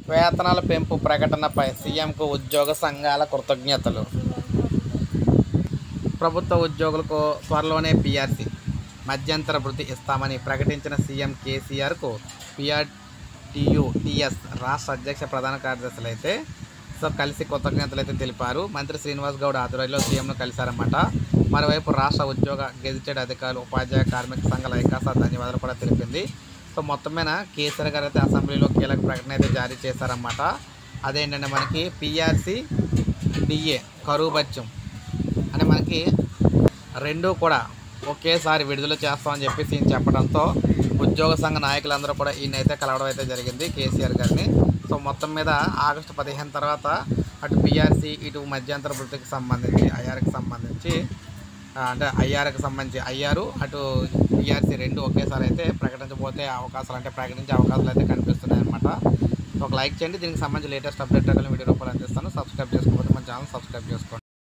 వేతనాల పెంపు ప్రకటనపై సీఎంకు ఉద్యోగ సంఘాల కృతజ్ఞతలు ప్రభుత్వ ఉద్యోగులకు త్వరలోనే పీఆర్సీ మధ్యంతర వృత్తి ఇస్తామని ప్రకటించిన సీఎం కేసీఆర్కు పిఆర్టీయు టీఎస్ రాష్ట్ర అధ్యక్ష ప్రధాన కార్యదర్శులు అయితే సో కలిసి కృతజ్ఞతలు అయితే తెలిపారు మంత్రి శ్రీనివాస్ గౌడ్ ఆధ్వర్యంలో సీఎంను కలిశారన్నమాట మరోవైపు రాష్ట్ర ఉద్యోగ గెజిటెడ్ అధికారులు ఉపాధ్యాయ కార్మిక సంఘాల ఐకాస ధన్యవాదాలు కూడా తెలిపింది సో మొత్తం మీద కేసీఆర్ గారు అయితే అసెంబ్లీలో కీలక ప్రకటన అయితే జారీ చేశారన్నమాట అదేంటంటే మనకి పిఆర్సీ డిఏ కరువు బత్యం అని మనకి రెండు కూడా ఒకేసారి విడుదల చేస్తామని చెప్పేసి ఈయన చెప్పడంతో ఉద్యోగ సంఘ నాయకులందరూ కూడా ఈయన అయితే కలవడం అయితే జరిగింది కేసీఆర్ గారిని సో మొత్తం మీద ఆగస్టు పదిహేను తర్వాత అటు పిఆర్సీ ఇటు మధ్యంతర వృత్తికి సంబంధించి ఐఆర్కి సంబంధించి ఆ, అంటే ఐఆర్కి సంబంధించి ఐఆర్ అటు పిఆర్సీ రెండు ఒకేసారి అయితే ప్రకటించబోతే అవకాశాలు అంటే ప్రకటించే అవకాశాలు అయితే కనిపిస్తున్నాయి అనమాట ఒక లైక్ చేయండి దీనికి సంబంధించి లేటెస్ట్ అప్డేట్ వీడియో రూపాయలు అందిస్తాను సబ్స్క్రైబ్ చేసుకోకపోతే మన ఛానల్ సబ్స్క్రైబ్ చేసుకోండి